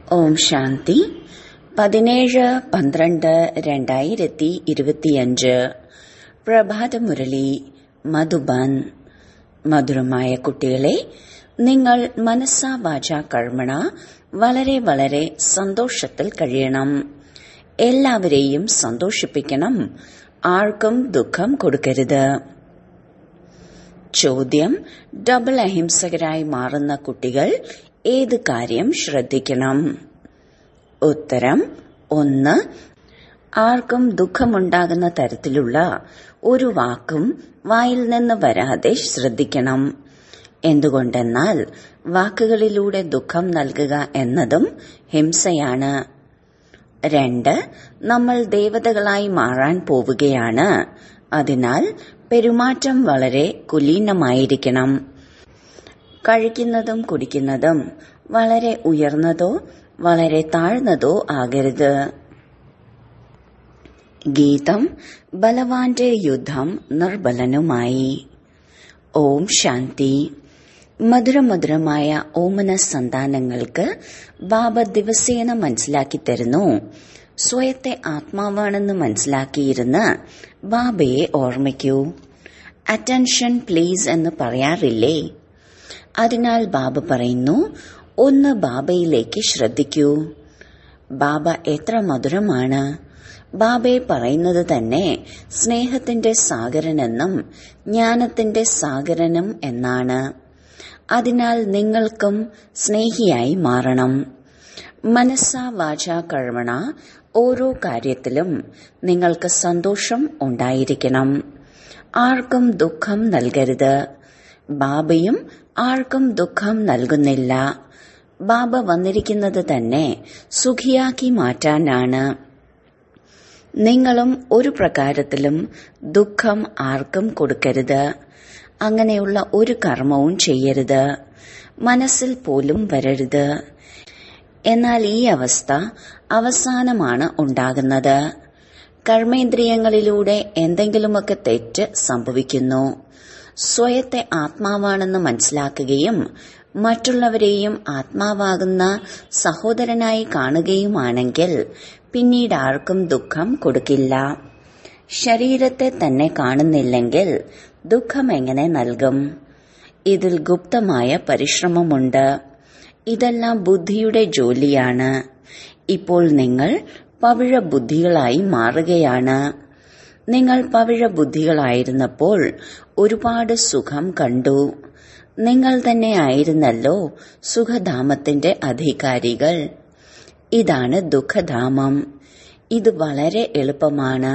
ഓം ശാന്തി പതിനേഴ് പന്ത്രണ്ട് രണ്ടായിരത്തി ഇരുപത്തിയഞ്ച് പ്രഭാതമുരളി മധുബൻ മധുരമായ കുട്ടികളെ നിങ്ങൾ മനസ്സാ വാച കർമ്മണ വളരെ വളരെ സന്തോഷത്തിൽ കഴിയണം എല്ലാവരെയും സന്തോഷിപ്പിക്കണം ആർക്കും ദുഃഖം കൊടുക്കരുത് ചോദ്യം ഡബിൾ അഹിംസകരായി മാറുന്ന കുട്ടികൾ ഏത് കാര്യം ശ്രദ്ധിക്കണം ഉത്തരം ഒന്ന് ആർക്കും ദുഃഖമുണ്ടാകുന്ന തരത്തിലുള്ള ഒരു വാക്കും വായിൽ നിന്ന് വരാതെ ശ്രദ്ധിക്കണം എന്തുകൊണ്ടെന്നാൽ വാക്കുകളിലൂടെ ദുഃഖം നൽകുക എന്നതും ഹിംസയാണ് രണ്ട് നമ്മൾ ദേവതകളായി മാറാൻ പോവുകയാണ് അതിനാൽ പെരുമാറ്റം വളരെ കുലീനമായിരിക്കണം കഴിക്കുന്നതും കുടിക്കുന്നതും വളരെ ഉയർന്നതോ വളരെ താഴ്ന്നതോ ആകരുത് ഗീതം ബലവാന്റെ യുദ്ധം നിർബലനുമായി ഓം ശാന്തി മധുരമധുരമായ ഓമന സന്താനങ്ങൾക്ക് ബാബ ദിവസേന മനസ്സിലാക്കി തരുന്നു സ്വയത്തെ ആത്മാവാണെന്ന് മനസ്സിലാക്കിയിരുന്ന് ബാബയെ ഓർമ്മിക്കൂ അറ്റൻഷൻ പ്ലീസ് എന്ന് പറയാറില്ലേ അതിനാൽ ബാബ പറയുന്നു ഒന്ന് ബാബയിലേക്ക് ശ്രദ്ധിക്കൂ ബാബ എത്ര മധുരമാണ് ബാബയെ പറയുന്നത് തന്നെ സ്നേഹത്തിന്റെ സാഗരനെന്നും ജ്ഞാനത്തിന്റെ സാഗരനും എന്നാണ് അതിനാൽ നിങ്ങൾക്കും സ്നേഹിയായി മാറണം മനസ്സാ വാച കർമ്മണ ഓരോ കാര്യത്തിലും നിങ്ങൾക്ക് സന്തോഷം ഉണ്ടായിരിക്കണം ആർക്കും ദുഃഖം നൽകരുത് ബാബയും ആർക്കും ദുഃഖം നൽകുന്നില്ല ബാബ വന്നിരിക്കുന്നത് തന്നെ സുഖിയാക്കി മാറ്റാനാണ് നിങ്ങളും ഒരു പ്രകാരത്തിലും ദുഃഖം ആർക്കും കൊടുക്കരുത് അങ്ങനെയുള്ള ഒരു കർമ്മവും ചെയ്യരുത് മനസ്സിൽ പോലും വരരുത് എന്നാൽ ഈ അവസ്ഥ അവസാനമാണ് ഉണ്ടാകുന്നത് കർമ്മേന്ദ്രിയങ്ങളിലൂടെ എന്തെങ്കിലുമൊക്കെ തെറ്റ് സംഭവിക്കുന്നു സ്വയത്തെ ആത്മാവാണെന്ന് മനസ്സിലാക്കുകയും മറ്റുള്ളവരെയും ആത്മാവാകുന്ന സഹോദരനായി കാണുകയുമാണെങ്കിൽ പിന്നീട് ആർക്കും ദുഃഖം കൊടുക്കില്ല ശരീരത്തെ തന്നെ കാണുന്നില്ലെങ്കിൽ ദുഃഖം എങ്ങനെ നൽകും ഇതിൽ ഗുപ്തമായ പരിശ്രമമുണ്ട് ഇതെല്ലാം ബുദ്ധിയുടെ ജോലിയാണ് ഇപ്പോൾ നിങ്ങൾ പവിഴ ബുദ്ധികളായി മാറുകയാണ് നിങ്ങൾ പവിഴ ബുദ്ധികളായിരുന്നപ്പോൾ ഒരുപാട് സുഖം കണ്ടു നിങ്ങൾ തന്നെ ആയിരുന്നല്ലോ സുഖധാമത്തിന്റെ അധികാരികൾ ഇതാണ് ദുഃഖധാമം ഇത് വളരെ എളുപ്പമാണ്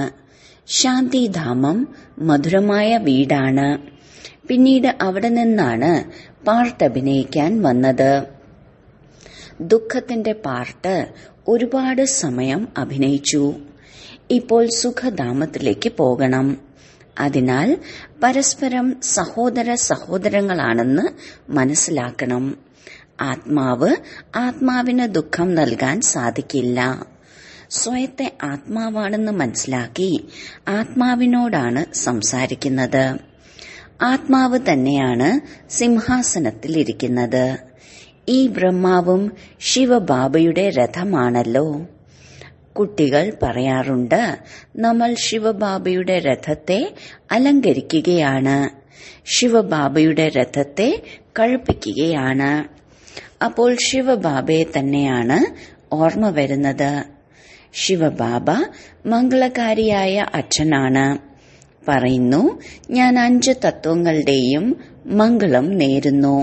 ശാന്തിധാമം മധുരമായ വീടാണ് പിന്നീട് അവിടെ നിന്നാണ് പാർട്ട് അഭിനയിക്കാൻ വന്നത് ദുഃഖത്തിന്റെ പാർട്ട് ഒരുപാട് സമയം അഭിനയിച്ചു ഇപ്പോൾ സുഖധാമത്തിലേക്ക് പോകണം അതിനാൽ പരസ്പരം സഹോദര സഹോദരങ്ങളാണെന്ന് മനസ്സിലാക്കണം ആത്മാവ് ആത്മാവിന് ദുഃഖം നൽകാൻ സാധിക്കില്ല സ്വയത്തെ ആത്മാവാണെന്ന് മനസ്സിലാക്കി ആത്മാവിനോടാണ് സംസാരിക്കുന്നത് ആത്മാവ് തന്നെയാണ് സിംഹാസനത്തിലിരിക്കുന്നത് ഈ ബ്രഹ്മാവും ശിവബാബയുടെ രഥമാണല്ലോ കുട്ടികൾ പറയാറുണ്ട് നമ്മൾ ശിവബാബയുടെ രഥത്തെ അലങ്കരിക്കുകയാണ് ശിവബാബയുടെ രഥത്തെ കഴിപ്പിക്കുകയാണ് അപ്പോൾ ശിവബാബയെ തന്നെയാണ് ഓർമ്മ വരുന്നത് ശിവബാബ മംഗളകാരിയായ അച്ഛനാണ് പറയുന്നു ഞാൻ അഞ്ച് തത്വങ്ങളുടെയും മംഗളം നേരുന്നു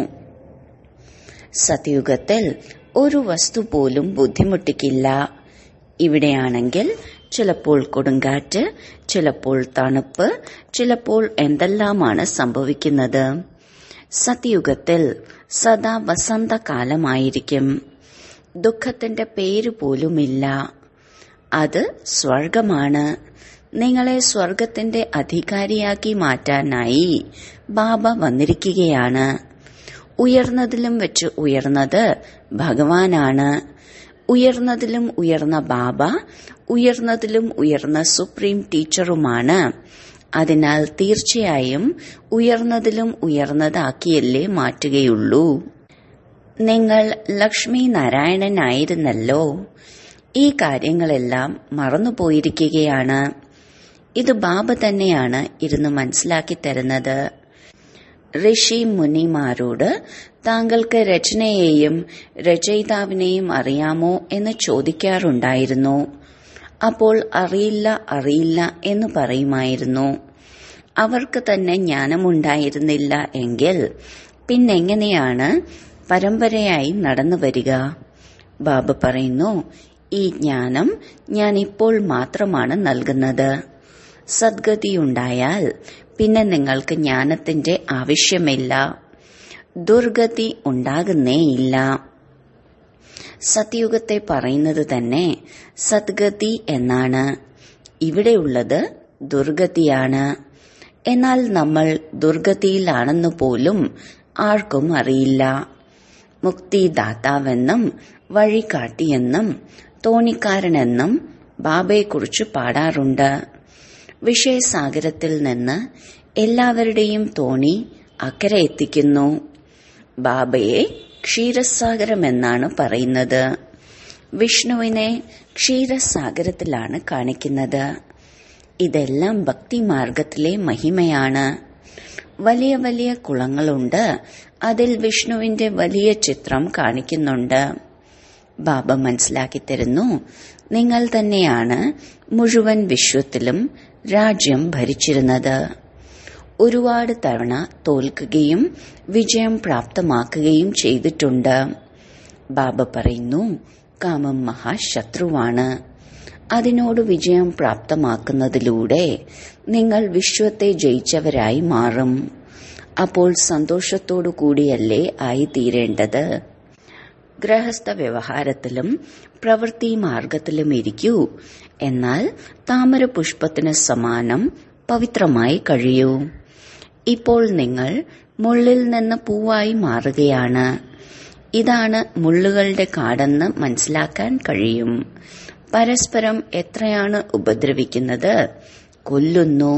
സത്യുഗത്തിൽ ഒരു വസ്തു പോലും ബുദ്ധിമുട്ടിക്കില്ല ഇവിടെയാണെങ്കിൽ ചിലപ്പോൾ കൊടുങ്കാറ്റ് ചിലപ്പോൾ തണുപ്പ് ചിലപ്പോൾ എന്തെല്ലാമാണ് സംഭവിക്കുന്നത് സത്യുഗത്തിൽ സദാ വസന്തകാലമായിരിക്കും ദുഃഖത്തിന്റെ പേര് പോലുമില്ല അത് സ്വർഗമാണ് നിങ്ങളെ സ്വർഗത്തിന്റെ അധികാരിയാക്കി മാറ്റാനായി ബാബ വന്നിരിക്കുകയാണ് ഉയർന്നതിലും വെച്ച് ഉയർന്നത് ഭഗവാനാണ് ഉയർന്നതിലും ഉയർന്ന ബാബ ഉയർന്നതിലും ഉയർന്ന സുപ്രീം ടീച്ചറുമാണ് അതിനാൽ തീർച്ചയായും ഉയർന്നതിലും ഉയർന്നതാക്കിയല്ലേ മാറ്റുകയുള്ളൂ നിങ്ങൾ ലക്ഷ്മി നാരായണനായിരുന്നല്ലോ ഈ കാര്യങ്ങളെല്ലാം മറന്നുപോയിരിക്കുകയാണ് ഇത് ബാബ തന്നെയാണ് ഇരുന്ന് മനസ്സിലാക്കി തരുന്നത് ഋഷി മുനിമാരോട് താങ്കൾക്ക് രചനയെയും രചയിതാവിനെയും അറിയാമോ എന്ന് ചോദിക്കാറുണ്ടായിരുന്നു അപ്പോൾ അറിയില്ല അറിയില്ല എന്ന് പറയുമായിരുന്നു അവർക്ക് തന്നെ ജ്ഞാനമുണ്ടായിരുന്നില്ല എങ്കിൽ പിന്നെങ്ങനെയാണ് പരമ്പരയായി നടന്നു വരിക ബാബ പറയുന്നു ഈ ജ്ഞാനം ഞാൻ ഇപ്പോൾ മാത്രമാണ് നൽകുന്നത് സദ്ഗതിയുണ്ടായാൽ പിന്നെ നിങ്ങൾക്ക് ജ്ഞാനത്തിന്റെ ആവശ്യമില്ല ദുർഗതി ഉണ്ടാകുന്നേയില്ല സത്യുഗത്തെ പറയുന്നത് തന്നെ സദ്ഗതി എന്നാണ് ഇവിടെയുള്ളത് ദുർഗതിയാണ് എന്നാൽ നമ്മൾ ദുർഗതിയിലാണെന്ന് പോലും ആർക്കും അറിയില്ല മുക്തിദാതാവെന്നും വഴികാട്ടിയെന്നും തോണിക്കാരനെന്നും ബാബയെക്കുറിച്ച് പാടാറുണ്ട് വിഷയസാഗരത്തിൽ നിന്ന് എല്ലാവരുടെയും തോണി അക്കരെ എത്തിക്കുന്നു ബാബയെ ക്ഷീരസാഗരമെന്നാണ് പറയുന്നത് വിഷ്ണുവിനെ ക്ഷീരസാഗരത്തിലാണ് കാണിക്കുന്നത് ഇതെല്ലാം ഭക്തിമാർഗത്തിലെ മഹിമയാണ് വലിയ വലിയ കുളങ്ങളുണ്ട് അതിൽ വിഷ്ണുവിന്റെ വലിയ ചിത്രം കാണിക്കുന്നുണ്ട് ബാബ മനസ്സിലാക്കി തരുന്നു നിങ്ങൾ തന്നെയാണ് മുഴുവൻ വിശ്വത്തിലും രാജ്യം ഭരിച്ചിരുന്നത് ഒരുപാട് തവണ തോൽക്കുകയും വിജയം പ്രാപ്തമാക്കുകയും ചെയ്തിട്ടുണ്ട് ബാബ പറയുന്നു കാമം മഹാശത്രുവാണ് അതിനോട് വിജയം പ്രാപ്തമാക്കുന്നതിലൂടെ നിങ്ങൾ വിശ്വത്തെ ജയിച്ചവരായി മാറും അപ്പോൾ സന്തോഷത്തോടു കൂടിയല്ലേ ആയിത്തീരേണ്ടത് ഗൃഹസ്ഥ വ്യവഹാരത്തിലും പ്രവൃത്തി മാർഗത്തിലും ഇരിക്കൂ എന്നാൽ താമര പുഷ്പത്തിന് സമാനം പവിത്രമായി കഴിയൂ ഇപ്പോൾ നിങ്ങൾ മുള്ളിൽ നിന്ന് പൂവായി മാറുകയാണ് ഇതാണ് മുള്ളുകളുടെ കാടെന്ന് മനസ്സിലാക്കാൻ കഴിയും പരസ്പരം എത്രയാണ് ഉപദ്രവിക്കുന്നത് കൊല്ലുന്നു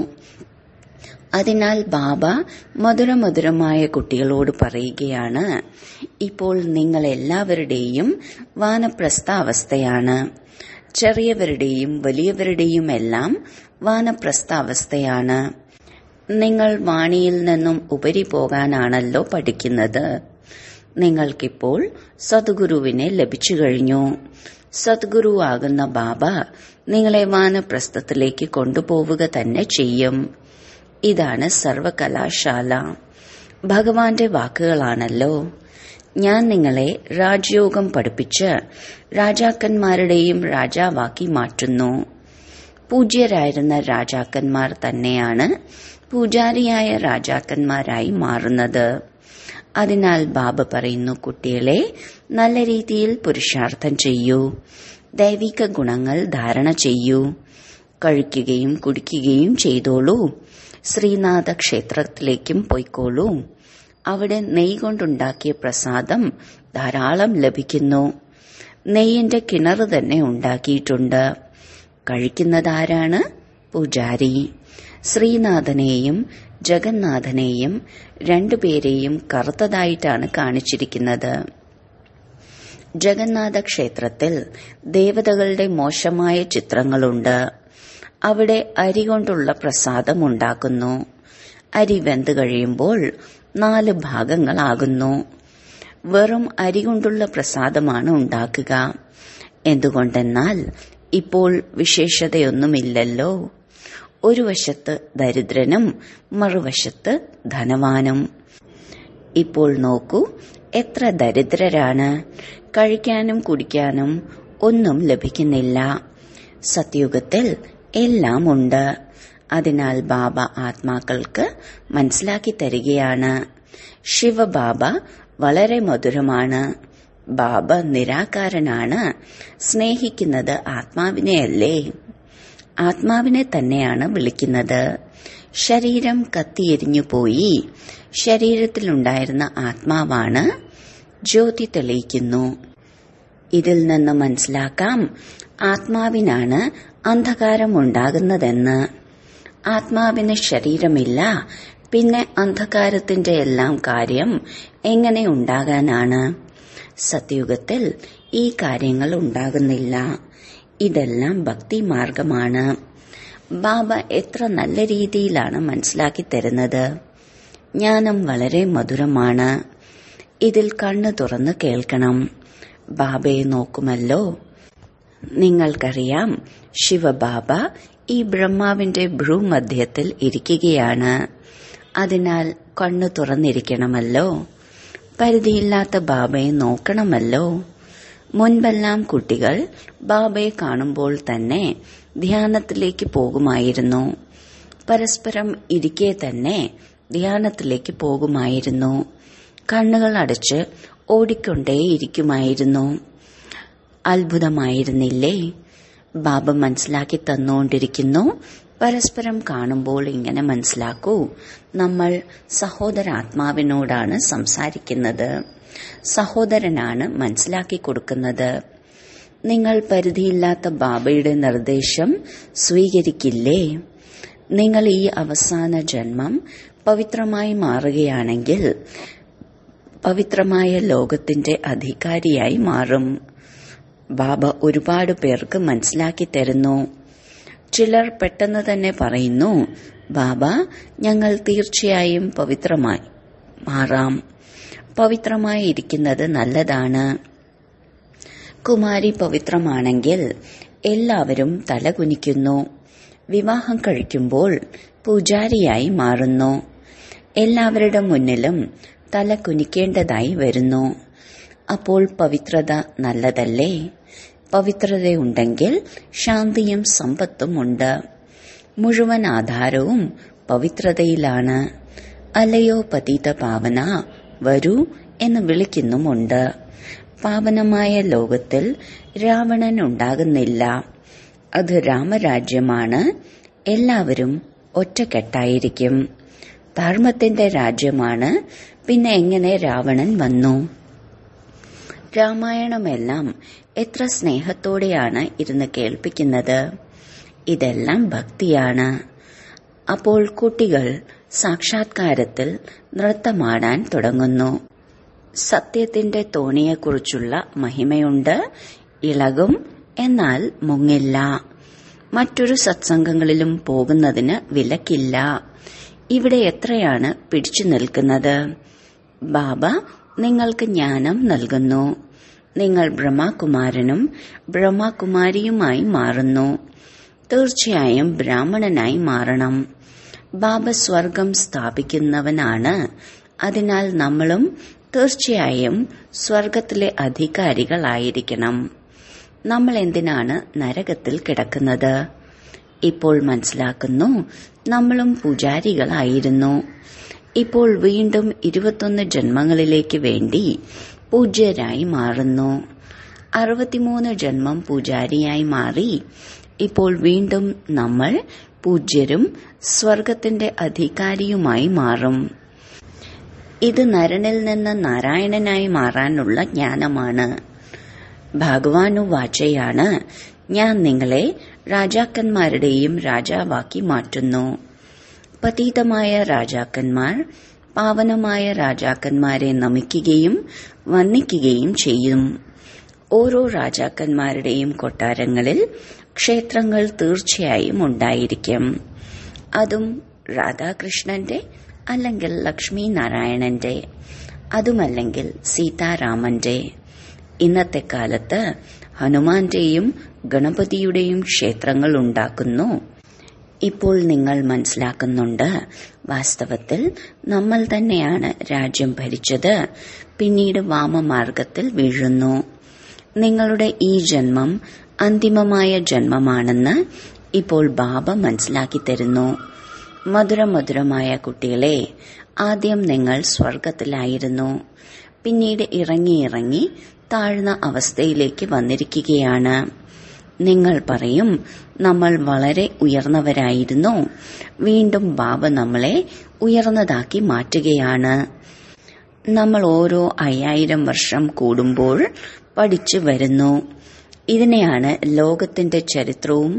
അതിനാൽ ബാബ മധുരമധുരമായ കുട്ടികളോട് പറയുകയാണ് ഇപ്പോൾ നിങ്ങൾ എല്ലാവരുടെയും വാനപ്രസ്ഥ അവസ്ഥയാണ് ചെറിയവരുടെയും വലിയവരുടെയും എല്ലാം വാനപ്രസ്ഥ അവസ്ഥയാണ് നിങ്ങൾ വാണിയിൽ നിന്നും ഉപരി പോകാനാണല്ലോ പഠിക്കുന്നത് നിങ്ങൾക്കിപ്പോൾ സദ്ഗുരുവിനെ ലഭിച്ചു കഴിഞ്ഞു സദ്ഗുരുവാകുന്ന ബാബ നിങ്ങളെ വാനപ്രസ്ഥത്തിലേക്ക് കൊണ്ടുപോവുക തന്നെ ചെയ്യും ഇതാണ് സർവകലാശാല ഭഗവാന്റെ വാക്കുകളാണല്ലോ ഞാൻ നിങ്ങളെ രാജയോഗം പഠിപ്പിച്ച് രാജാക്കന്മാരുടെയും രാജാവാക്കി മാറ്റുന്നു പൂജ്യരായിരുന്ന രാജാക്കന്മാർ തന്നെയാണ് പൂജാരിയായ രാജാക്കന്മാരായി മാറുന്നത് അതിനാൽ ബാബ പറയുന്നു കുട്ടികളെ നല്ല രീതിയിൽ പുരുഷാർത്ഥം ചെയ്യൂ ദൈവിക ഗുണങ്ങൾ ധാരണ ചെയ്യൂ കഴിക്കുകയും കുടിക്കുകയും ചെയ്തോളൂ ശ്രീനാഥ ക്ഷേത്രത്തിലേക്കും പൊയ്ക്കോളൂ അവിടെ നെയ് കൊണ്ടുണ്ടാക്കിയ പ്രസാദം ധാരാളം ലഭിക്കുന്നു നെയ്യിന്റെ കിണർ തന്നെ ഉണ്ടാക്കിയിട്ടുണ്ട് കഴിക്കുന്നതാരാണ് പൂജാരി ശ്രീനാഥനെയും ജഗന്നാഥനെയും രണ്ടുപേരെയും കറുത്തതായിട്ടാണ് കാണിച്ചിരിക്കുന്നത് ജഗന്നാഥ ക്ഷേത്രത്തിൽ ദേവതകളുടെ മോശമായ ചിത്രങ്ങളുണ്ട് അവിടെ അരി കൊണ്ടുള്ള പ്രസാദം ഉണ്ടാക്കുന്നു അരി വെന്ത് കഴിയുമ്പോൾ നാല് ഭാഗങ്ങളാകുന്നു വെറും അരി കൊണ്ടുള്ള പ്രസാദമാണ് ഉണ്ടാക്കുക എന്തുകൊണ്ടെന്നാൽ ഇപ്പോൾ വിശേഷതയൊന്നുമില്ലല്ലോ ഒരു വശത്ത് ദരിദ്രനും മറുവശത്ത് ധനവാനും ഇപ്പോൾ നോക്കൂ എത്ര ദരിദ്രരാണ് കഴിക്കാനും കുടിക്കാനും ഒന്നും ലഭിക്കുന്നില്ല സത്യുഗത്തിൽ എല്ലാം ഉണ്ട് അതിനാൽ ബാബ ആത്മാക്കൾക്ക് മനസ്സിലാക്കി തരികയാണ് ശിവബാബ വളരെ മധുരമാണ് ബാബ നിരാകാരനാണ് സ്നേഹിക്കുന്നത് ആത്മാവിനെയല്ലേ ആത്മാവിനെ തന്നെയാണ് വിളിക്കുന്നത് ശരീരം കത്തിയെരിഞ്ഞു പോയി ശരീരത്തിലുണ്ടായിരുന്ന ആത്മാവാണ് ജ്യോതി തെളിയിക്കുന്നു ഇതിൽ നിന്ന് മനസ്സിലാക്കാം ആത്മാവിനാണ് അന്ധകാരം ഉണ്ടാകുന്നതെന്ന് ആത്മാവിന് ശരീരമില്ല പിന്നെ അന്ധകാരത്തിന്റെ എല്ലാം കാര്യം എങ്ങനെ ഉണ്ടാകാനാണ് സത്യുഗത്തിൽ ഈ കാര്യങ്ങൾ ഉണ്ടാകുന്നില്ല ഇതെല്ലാം ഭക്തി മാർഗമാണ് ബാബ എത്ര നല്ല രീതിയിലാണ് മനസ്സിലാക്കി തരുന്നത് ജ്ഞാനം വളരെ മധുരമാണ് ഇതിൽ കണ്ണു തുറന്ന് കേൾക്കണം ബാബയെ നോക്കുമല്ലോ നിങ്ങൾക്കറിയാം ശിവബാബ ഈ ബ്രഹ്മാവിന്റെ ഭ്രൂമധ്യത്തിൽ ഇരിക്കുകയാണ് അതിനാൽ കണ്ണു തുറന്നിരിക്കണമല്ലോ പരിധിയില്ലാത്ത ബാബയെ നോക്കണമല്ലോ മുൻപെല്ലാം കുട്ടികൾ ബാബയെ കാണുമ്പോൾ തന്നെ ധ്യാനത്തിലേക്ക് പോകുമായിരുന്നു പരസ്പരം ഇരിക്കെ തന്നെ ധ്യാനത്തിലേക്ക് പോകുമായിരുന്നു കണ്ണുകൾ അടച്ച് ഓടിക്കൊണ്ടേയിരിക്കുമായിരുന്നു അത്ഭുതമായിരുന്നില്ലേ ബാബ മനസ്സിലാക്കി തന്നുകൊണ്ടിരിക്കുന്നു പരസ്പരം കാണുമ്പോൾ ഇങ്ങനെ മനസ്സിലാക്കൂ നമ്മൾ സഹോദരാത്മാവിനോടാണ് സംസാരിക്കുന്നത് സഹോദരനാണ് മനസ്സിലാക്കി കൊടുക്കുന്നത് നിങ്ങൾ പരിധിയില്ലാത്ത ബാബയുടെ നിർദ്ദേശം സ്വീകരിക്കില്ലേ നിങ്ങൾ ഈ അവസാന ജന്മം പവിത്രമായി മാറുകയാണെങ്കിൽ പവിത്രമായ ലോകത്തിന്റെ അധികാരിയായി മാറും ബാബ ഒരുപാട് പേർക്ക് മനസ്സിലാക്കി തരുന്നു ചിലർ പെട്ടെന്ന് തന്നെ പറയുന്നു ബാബ ഞങ്ങൾ തീർച്ചയായും പവിത്രമായി മാറാം പവിത്രമായി ഇരിക്കുന്നത് നല്ലതാണ് കുമാരി പവിത്രമാണെങ്കിൽ എല്ലാവരും തലകുനിക്കുന്നു വിവാഹം കഴിക്കുമ്പോൾ പൂജാരിയായി മാറുന്നു എല്ലാവരുടെ മുന്നിലും തല കുനിക്കേണ്ടതായി വരുന്നു അപ്പോൾ പവിത്രത നല്ലതല്ലേ പവിത്രതയുണ്ടെങ്കിൽ ശാന്തിയും സമ്പത്തും ഉണ്ട് മുഴുവൻ ആധാരവും പവിത്രതയിലാണ് അല്ലയോ പതീത പാവന വരൂ എന്ന് വിളിക്കുന്നുമുണ്ട് പാവനമായ ലോകത്തിൽ രാവണൻ ഉണ്ടാകുന്നില്ല അത് രാമരാജ്യമാണ് എല്ലാവരും ഒറ്റക്കെട്ടായിരിക്കും ധർമ്മത്തിന്റെ രാജ്യമാണ് പിന്നെ എങ്ങനെ രാവണൻ വന്നു രാമായണമെല്ലാം എത്ര സ്നേഹത്തോടെയാണ് ഇരുന്ന് കേൾപ്പിക്കുന്നത് ഇതെല്ലാം ഭക്തിയാണ് അപ്പോൾ കുട്ടികൾ സാക്ഷാത്കാരത്തിൽ നൃത്തമാടാൻ തുടങ്ങുന്നു സത്യത്തിന്റെ തോണിയെക്കുറിച്ചുള്ള മഹിമയുണ്ട് ഇളകും എന്നാൽ മുങ്ങില്ല മറ്റൊരു സത്സംഗങ്ങളിലും പോകുന്നതിന് വിലക്കില്ല ഇവിടെ എത്രയാണ് പിടിച്ചു നിൽക്കുന്നത് ബാബ നിങ്ങൾക്ക് ജ്ഞാനം നൽകുന്നു നിങ്ങൾ ബ്രഹ്മകുമാരനും ബ്രഹ്മകുമാരിയുമായി മാറുന്നു തീർച്ചയായും ബ്രാഹ്മണനായി മാറണം ബാബ സ്വർഗം സ്ഥാപിക്കുന്നവനാണ് അതിനാൽ നമ്മളും തീർച്ചയായും സ്വർഗത്തിലെ അധികാരികളായിരിക്കണം നമ്മൾ എന്തിനാണ് നരകത്തിൽ കിടക്കുന്നത് ഇപ്പോൾ മനസ്സിലാക്കുന്നു നമ്മളും പൂജാരികളായിരുന്നു ഇപ്പോൾ വീണ്ടും ഇരുപത്തൊന്ന് ജന്മങ്ങളിലേക്ക് വേണ്ടി പൂജ്യരായി മാറുന്നു അറുപത്തിമൂന്ന് ജന്മം പൂജാരിയായി മാറി ഇപ്പോൾ വീണ്ടും നമ്മൾ പൂജ്യരും സ്വർഗത്തിന്റെ അധികാരിയുമായി മാറും ഇത് നരനിൽ നിന്ന് നാരായണനായി മാറാനുള്ള ജ്ഞാനമാണ് ഭഗവാനു വാചയാണ് ഞാൻ നിങ്ങളെ രാജാക്കന്മാരുടെയും രാജാവാക്കി മാറ്റുന്നു പതീതമായ രാജാക്കന്മാർ പാവനമായ രാജാക്കന്മാരെ നമിക്കുകയും വന്ദിക്കുകയും ചെയ്യും ഓരോ രാജാക്കന്മാരുടെയും കൊട്ടാരങ്ങളിൽ ക്ഷേത്രങ്ങൾ തീർച്ചയായും ഉണ്ടായിരിക്കും അതും രാധാകൃഷ്ണന്റെ അല്ലെങ്കിൽ ലക്ഷ്മി നാരായണന്റെ അതുമല്ലെങ്കിൽ സീതാരാമന്റെ ഇന്നത്തെ കാലത്ത് ഹനുമാന്റെയും ഗണപതിയുടെയും ക്ഷേത്രങ്ങൾ ഉണ്ടാക്കുന്നു ഇപ്പോൾ നിങ്ങൾ മനസ്സിലാക്കുന്നുണ്ട് വാസ്തവത്തിൽ നമ്മൾ തന്നെയാണ് രാജ്യം ഭരിച്ചത് പിന്നീട് വാമമാർഗത്തിൽ വീഴുന്നു നിങ്ങളുടെ ഈ ജന്മം അന്തിമമായ ജന്മമാണെന്ന് ഇപ്പോൾ ബാബ മനസ്സിലാക്കി തരുന്നു മധുരമധുരമായ കുട്ടികളെ ആദ്യം നിങ്ങൾ സ്വർഗത്തിലായിരുന്നു പിന്നീട് ഇറങ്ങി ഇറങ്ങി താഴ്ന്ന അവസ്ഥയിലേക്ക് വന്നിരിക്കുകയാണ് നിങ്ങൾ പറയും നമ്മൾ വളരെ ഉയർന്നവരായിരുന്നു വീണ്ടും ബാബ നമ്മളെ ഉയർന്നതാക്കി മാറ്റുകയാണ് നമ്മൾ ഓരോ അയ്യായിരം വർഷം കൂടുമ്പോൾ പഠിച്ചു വരുന്നു ഇതിനെയാണ് ലോകത്തിന്റെ ചരിത്രവും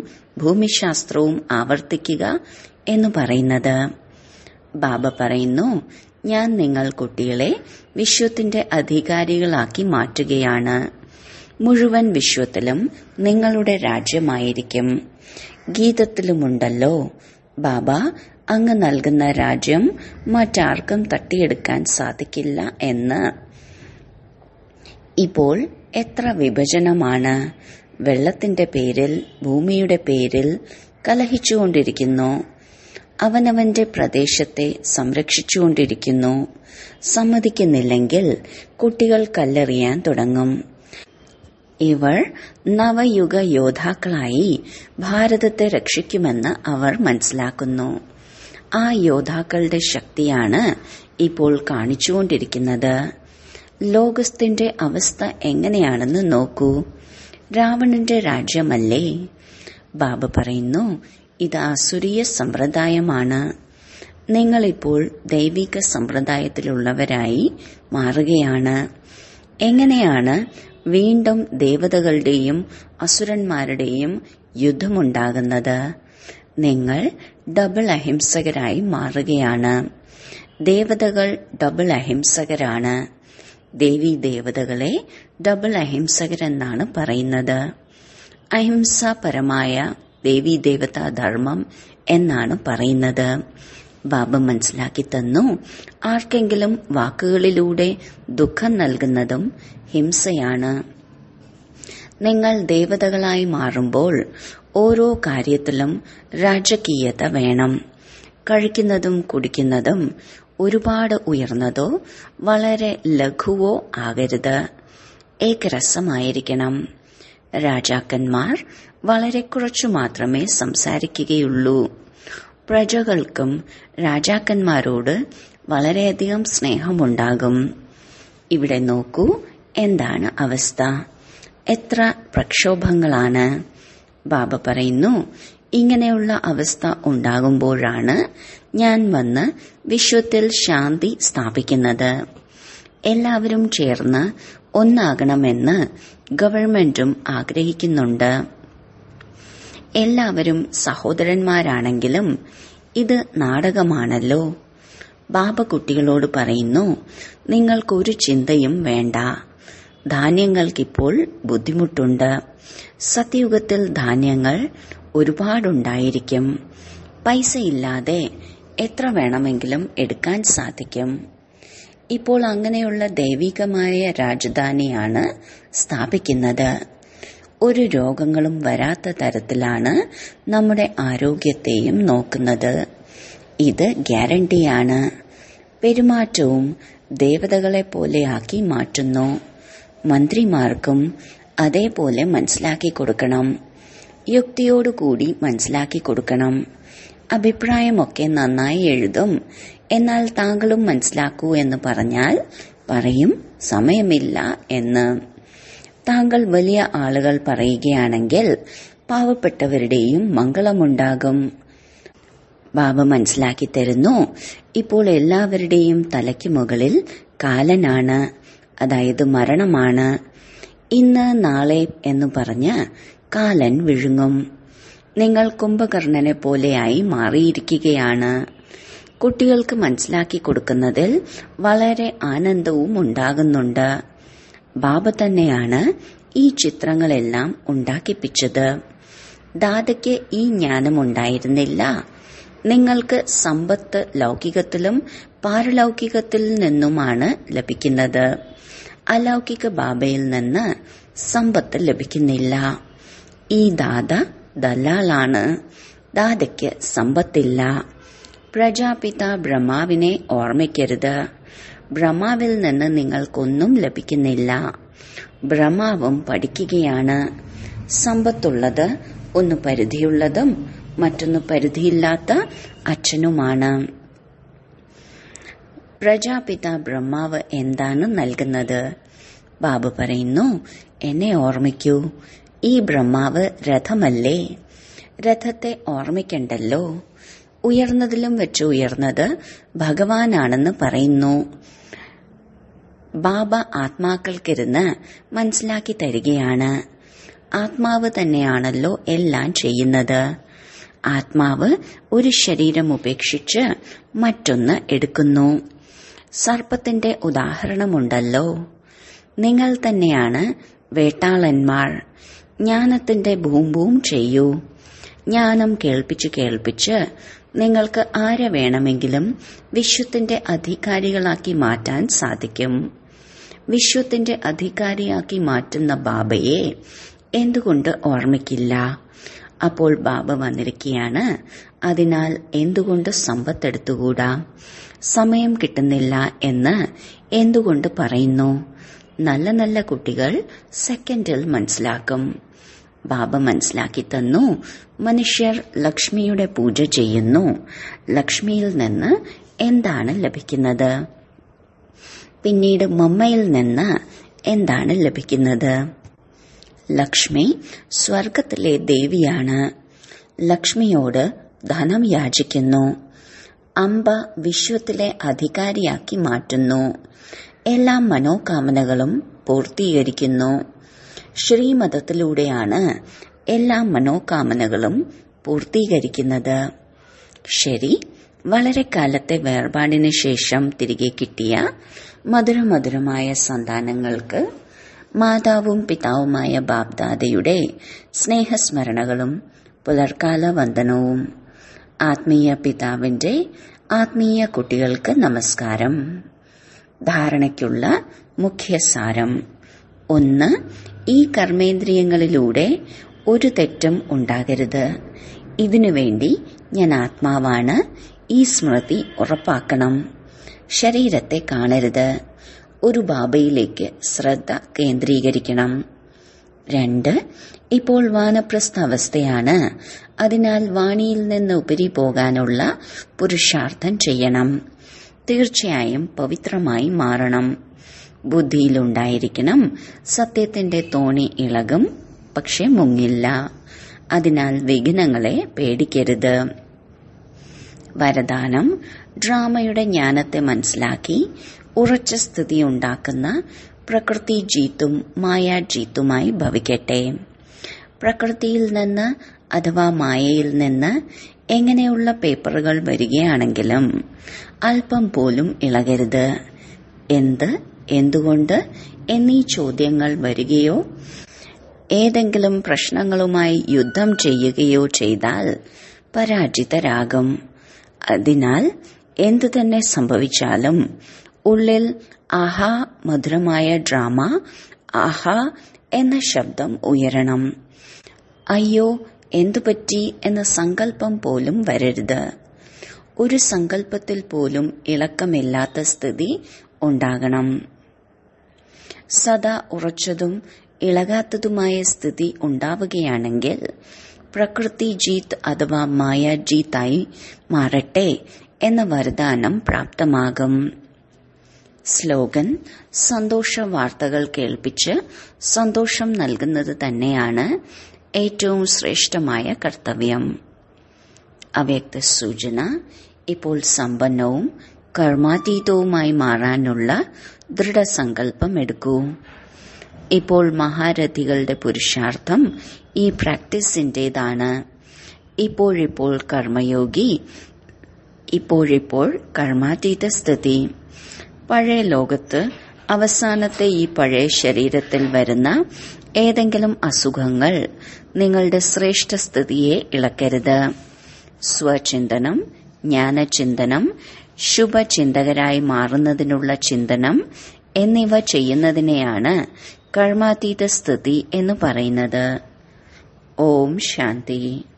ഭൂമിശാസ്ത്രവും ആവർത്തിക്കുക എന്ന് പറയുന്നത് ബാബ പറയുന്നു ഞാൻ നിങ്ങൾ കുട്ടികളെ വിശ്വത്തിന്റെ അധികാരികളാക്കി മാറ്റുകയാണ് മുഴുവൻ വിശ്വത്തിലും നിങ്ങളുടെ രാജ്യമായിരിക്കും ഗീതത്തിലുമുണ്ടല്ലോ ബാബ അങ്ങ് നൽകുന്ന രാജ്യം മറ്റാർക്കും തട്ടിയെടുക്കാൻ സാധിക്കില്ല എന്ന് ഇപ്പോൾ എത്ര വിഭജനമാണ് വെള്ളത്തിന്റെ പേരിൽ ഭൂമിയുടെ പേരിൽ കലഹിച്ചുകൊണ്ടിരിക്കുന്നു അവനവന്റെ പ്രദേശത്തെ സംരക്ഷിച്ചുകൊണ്ടിരിക്കുന്നു സമ്മതിക്കുന്നില്ലെങ്കിൽ കുട്ടികൾ കല്ലെറിയാൻ തുടങ്ങും ഇവർ നവയുഗ യോദ്ധാക്കളായി ഭാരതത്തെ രക്ഷിക്കുമെന്ന് അവർ മനസ്സിലാക്കുന്നു ആ യോദ്ധാക്കളുടെ ശക്തിയാണ് ഇപ്പോൾ കാണിച്ചുകൊണ്ടിരിക്കുന്നത് ലോകത്തിന്റെ അവസ്ഥ എങ്ങനെയാണെന്ന് നോക്കൂ രാവണന്റെ രാജ്യമല്ലേ ബാബ പറയുന്നു ഇത് അസുരീയ സമ്പ്രദായമാണ് നിങ്ങളിപ്പോൾ ദൈവിക സമ്പ്രദായത്തിലുള്ളവരായി മാറുകയാണ് എങ്ങനെയാണ് വീണ്ടും ദേവതകളുടെയും അസുരന്മാരുടെയും യുദ്ധമുണ്ടാകുന്നത് നിങ്ങൾ ഡബിൾ അഹിംസകരായി മാറുകയാണ് ദേവതകൾ ഡബിൾ അഹിംസകരാണ് ദേവി ദേവതകളെ ഡബിൾ അഹിംസകരെന്നാണ് പറയുന്നത് അഹിംസാപരമായ ദേവി ദേവതാ ധർമ്മം എന്നാണ് പറയുന്നത് ബാബ മനസ്സിലാക്കി തന്നു ആർക്കെങ്കിലും വാക്കുകളിലൂടെ ദുഃഖം നൽകുന്നതും ഹിംസയാണ് നിങ്ങൾ ദേവതകളായി മാറുമ്പോൾ ഓരോ കാര്യത്തിലും രാജകീയത വേണം കഴിക്കുന്നതും കുടിക്കുന്നതും ഒരുപാട് ഉയർന്നതോ വളരെ ലഘുവോ ആകരുത് ഏകരസമായിരിക്കണം രാജാക്കന്മാർ വളരെ കുറച്ചു മാത്രമേ സംസാരിക്കുകയുള്ളൂ പ്രജകൾക്കും രാജാക്കന്മാരോട് വളരെയധികം സ്നേഹമുണ്ടാകും ഇവിടെ നോക്കൂ എന്താണ് അവസ്ഥ എത്ര പ്രക്ഷോഭങ്ങളാണ് ബാബ പറയുന്നു ഇങ്ങനെയുള്ള അവസ്ഥ ഉണ്ടാകുമ്പോഴാണ് ഞാൻ വന്ന് വിശ്വത്തിൽ ശാന്തി സ്ഥാപിക്കുന്നത് എല്ലാവരും ചേർന്ന് ഒന്നാകണമെന്ന് ഗവൺമെന്റും ആഗ്രഹിക്കുന്നുണ്ട് എല്ലാവരും സഹോദരന്മാരാണെങ്കിലും ഇത് നാടകമാണല്ലോ ബാബ കുട്ടികളോട് പറയുന്നു നിങ്ങൾക്കൊരു ചിന്തയും വേണ്ട ധാന്യങ്ങൾക്കിപ്പോൾ ബുദ്ധിമുട്ടുണ്ട് സത്യയുഗത്തിൽ ധാന്യങ്ങൾ ഒരുപാടുണ്ടായിരിക്കും പൈസയില്ലാതെ എത്ര വേണമെങ്കിലും എടുക്കാൻ സാധിക്കും ഇപ്പോൾ അങ്ങനെയുള്ള ദൈവികമായ രാജധാനിയാണ് സ്ഥാപിക്കുന്നത് ഒരു രോഗങ്ങളും വരാത്ത തരത്തിലാണ് നമ്മുടെ ആരോഗ്യത്തെയും നോക്കുന്നത് ഇത് ഗ്യാരണ്ടിയാണ് പെരുമാറ്റവും ദേവതകളെ പോലെയാക്കി മാറ്റുന്നു മന്ത്രിമാർക്കും അതേപോലെ മനസ്സിലാക്കി കൊടുക്കണം യുക്തിയോടുകൂടി മനസ്സിലാക്കി കൊടുക്കണം അഭിപ്രായമൊക്കെ നന്നായി എഴുതും എന്നാൽ താങ്കളും മനസ്സിലാക്കൂ എന്ന് പറഞ്ഞാൽ പറയും സമയമില്ല എന്ന് താങ്കൾ വലിയ ആളുകൾ പറയുകയാണെങ്കിൽ പാവപ്പെട്ടവരുടെയും മംഗളമുണ്ടാകും ബാബ മനസ്സിലാക്കി തരുന്നു ഇപ്പോൾ എല്ലാവരുടെയും തലയ്ക്ക് മുകളിൽ കാലനാണ് അതായത് മരണമാണ് ഇന്ന് നാളെ എന്ന് പറഞ്ഞ് കാലൻ വിഴുങ്ങും നിങ്ങൾ കുംഭകർണനെ പോലെയായി മാറിയിരിക്കുകയാണ് കുട്ടികൾക്ക് മനസ്സിലാക്കി കൊടുക്കുന്നതിൽ വളരെ ആനന്ദവും ഉണ്ടാകുന്നുണ്ട് ബാബ തന്നെയാണ് ഈ ചിത്രങ്ങളെല്ലാം ഉണ്ടാക്കിപ്പിച്ചത് ദാദയ്ക്ക് ഈ ജ്ഞാനം ഉണ്ടായിരുന്നില്ല നിങ്ങൾക്ക് സമ്പത്ത് ലൗകികത്തിലും പാരലൗകികത്തിൽ നിന്നുമാണ് ലഭിക്കുന്നത് അലൗകിക ബാബയിൽ നിന്ന് സമ്പത്ത് ലഭിക്കുന്നില്ല ഈ ദാദ ദലാലാണ് ദാദയ്ക്ക് സമ്പത്തില്ല പ്രജാപിത ബ്രഹ്മാവിനെ ഓർമ്മിക്കരുത് ബ്രഹ്മാവിൽ നിന്ന് നിങ്ങൾക്കൊന്നും ലഭിക്കുന്നില്ല ബ്രഹ്മാവും പഠിക്കുകയാണ് സമ്പത്തുള്ളത് ഒന്ന് പരിധിയുള്ളതും മറ്റൊന്ന് പരിധിയില്ലാത്ത അച്ഛനുമാണ് പ്രജാപിത ബ്രഹ്മാവ് എന്താണ് നൽകുന്നത് ബാബു പറയുന്നു എന്നെ ഓർമ്മിക്കൂ ഈ ബ്രഹ്മാവ് രഥമല്ലേ രഥത്തെ ഓർമ്മിക്കണ്ടല്ലോ ഉയർന്നതിലും വെച്ച് ഉയർന്നത് ഭഗവാനാണെന്ന് പറയുന്നു ബാബ ആത്മാക്കൾക്കിരുന്ന് മനസ്സിലാക്കി തരികയാണ് ആത്മാവ് തന്നെയാണല്ലോ എല്ലാം ചെയ്യുന്നത് ആത്മാവ് ഒരു ശരീരം ഉപേക്ഷിച്ച് മറ്റൊന്ന് എടുക്കുന്നു സർപ്പത്തിന്റെ ഉദാഹരണമുണ്ടല്ലോ നിങ്ങൾ തന്നെയാണ് വേട്ടാളന്മാർ ജ്ഞാനത്തിന്റെ ഭൂംഭൂം ചെയ്യൂ ജ്ഞാനം കേൾപ്പിച്ച് കേൾപ്പിച്ച് നിങ്ങൾക്ക് ആരെ വേണമെങ്കിലും വിശ്വത്തിന്റെ അധികാരികളാക്കി മാറ്റാൻ സാധിക്കും വിശ്വത്തിന്റെ അധികാരിയാക്കി മാറ്റുന്ന ബാബയെ എന്തുകൊണ്ട് ഓർമ്മിക്കില്ല അപ്പോൾ ബാബ വന്നിരിക്കുകയാണ് അതിനാൽ എന്തുകൊണ്ട് സമ്പത്തെടുത്തുകൂടാ സമയം കിട്ടുന്നില്ല എന്ന് എന്തുകൊണ്ട് പറയുന്നു നല്ല നല്ല കുട്ടികൾ സെക്കൻഡിൽ മനസ്സിലാക്കും ബാബ മനസ്സിലാക്കി തന്നു മനുഷ്യർ ലക്ഷ്മിയുടെ പൂജ ചെയ്യുന്നു ലക്ഷ്മിയിൽ നിന്ന് എന്താണ് ലഭിക്കുന്നത് പിന്നീട് മമ്മയിൽ നിന്ന് എന്താണ് ലഭിക്കുന്നത് ലക്ഷ്മി സ്വർഗത്തിലെ ദേവിയാണ് ലക്ഷ്മിയോട് ധനം യാചിക്കുന്നു അമ്പ വിശ്വത്തിലെ അധികാരിയാക്കി മാറ്റുന്നു എല്ലാ മനോകാമനകളും പൂർത്തീകരിക്കുന്നു ശ്രീമതത്തിലൂടെയാണ് എല്ലാ മനോകാമനകളും പൂർത്തീകരിക്കുന്നത് ശരി വളരെ കാലത്തെ വേർപാടിന് ശേഷം തിരികെ കിട്ടിയ മധുരമധുരമായ സന്താനങ്ങൾക്ക് മാതാവും പിതാവുമായ ബാബ്ദാദയുടെ സ്നേഹസ്മരണകളും പുലർക്കാല വന്ദനവും ആത്മീയ പിതാവിന്റെ ആത്മീയ കുട്ടികൾക്ക് നമസ്കാരം ധാരണയ്ക്കുള്ള മുഖ്യസാരം ഒന്ന് ഈ കർമ്മേന്ദ്രിയങ്ങളിലൂടെ ഒരു തെറ്റും ഉണ്ടാകരുത് ഇതിനുവേണ്ടി ഞാൻ ആത്മാവാണ് ഈ സ്മൃതി ഉറപ്പാക്കണം ശരീരത്തെ കാണരുത് ഒരു ബാബയിലേക്ക് ശ്രദ്ധ കേന്ദ്രീകരിക്കണം രണ്ട് ഇപ്പോൾ വാനപ്രസ്ഥ അവസ്ഥയാണ് അതിനാൽ വാണിയിൽ നിന്ന് ഉപരി പോകാനുള്ള പുരുഷാർത്ഥം ചെയ്യണം തീർച്ചയായും പവിത്രമായി മാറണം ബുദ്ധിയിലുണ്ടായിരിക്കണം സത്യത്തിന്റെ തോണി ഇളകും പക്ഷെ മുങ്ങില്ല അതിനാൽ വിഘ്നങ്ങളെ പേടിക്കരുത് വരദാനം ഡ്രാമയുടെ ജ്ഞാനത്തെ മനസ്സിലാക്കി ഉറച്ച സ്ഥിതി ഉണ്ടാക്കുന്ന പ്രകൃതി ജീത്തും മായ ജീത്തുമായി ഭവിക്കട്ടെ പ്രകൃതിയിൽ നിന്ന് അഥവാ മായയിൽ നിന്ന് എങ്ങനെയുള്ള പേപ്പറുകൾ വരികയാണെങ്കിലും അല്പം പോലും ഇളകരുത് എന്ത് എന്തുകൊണ്ട് എന്നീ ചോദ്യങ്ങൾ വരികയോ ഏതെങ്കിലും പ്രശ്നങ്ങളുമായി യുദ്ധം ചെയ്യുകയോ ചെയ്താൽ പരാജിതരാകും അതിനാൽ എന്തു തന്നെ സംഭവിച്ചാലും ഉള്ളിൽ ആഹാ മധുരമായ ഡ്രാമ ആഹാ എന്ന ശബ്ദം ഉയരണം അയ്യോ എന്തുപറ്റി എന്ന സങ്കല്പം പോലും വരരുത് ഒരു സങ്കല്പത്തിൽ പോലും ഇളക്കമില്ലാത്ത സ്ഥിതി ഉണ്ടാകണം സദാ ഉറച്ചതും ഇളകാത്തതുമായ സ്ഥിതി ഉണ്ടാവുകയാണെങ്കിൽ പ്രകൃതി ജീത്ത് അഥവാ മായ ജീത്തായി മാറട്ടെ എന്ന വരദാനം പ്രാപ്തമാകും സ്ലോഗൻ സന്തോഷ വാർത്തകൾ കേൾപ്പിച്ച് സന്തോഷം നൽകുന്നത് തന്നെയാണ് ഏറ്റവും ശ്രേഷ്ഠമായ കർത്തവ്യം അവ്യക്ത സൂചന ഇപ്പോൾ സമ്പന്നവും കർമാതീതവുമായി മാറാനുള്ള ദൃഢസങ്കല്പം എടുക്കൂ ഇപ്പോൾ മഹാരഥികളുടെ പുരുഷാർത്ഥം ഈ പ്രാക്ടീസിന്റേതാണ് ഇപ്പോഴിപ്പോൾ കർമ്മയോഗി ഇപ്പോഴിപ്പോൾ കർമാതീത സ്ഥിതി പഴയ ലോകത്ത് അവസാനത്തെ ഈ പഴയ ശരീരത്തിൽ വരുന്ന ഏതെങ്കിലും അസുഖങ്ങൾ നിങ്ങളുടെ ശ്രേഷ്ഠ സ്ഥിതിയെ ഇളക്കരുത് സ്വചിന്തനം ജ്ഞാനചിന്തനം ശുഭചിന്തകരായി മാറുന്നതിനുള്ള ചിന്തനം എന്നിവ ചെയ്യുന്നതിനെയാണ് കർമാതീത സ്ഥിതി എന്ന് പറയുന്നത് ഓം ശാന്തി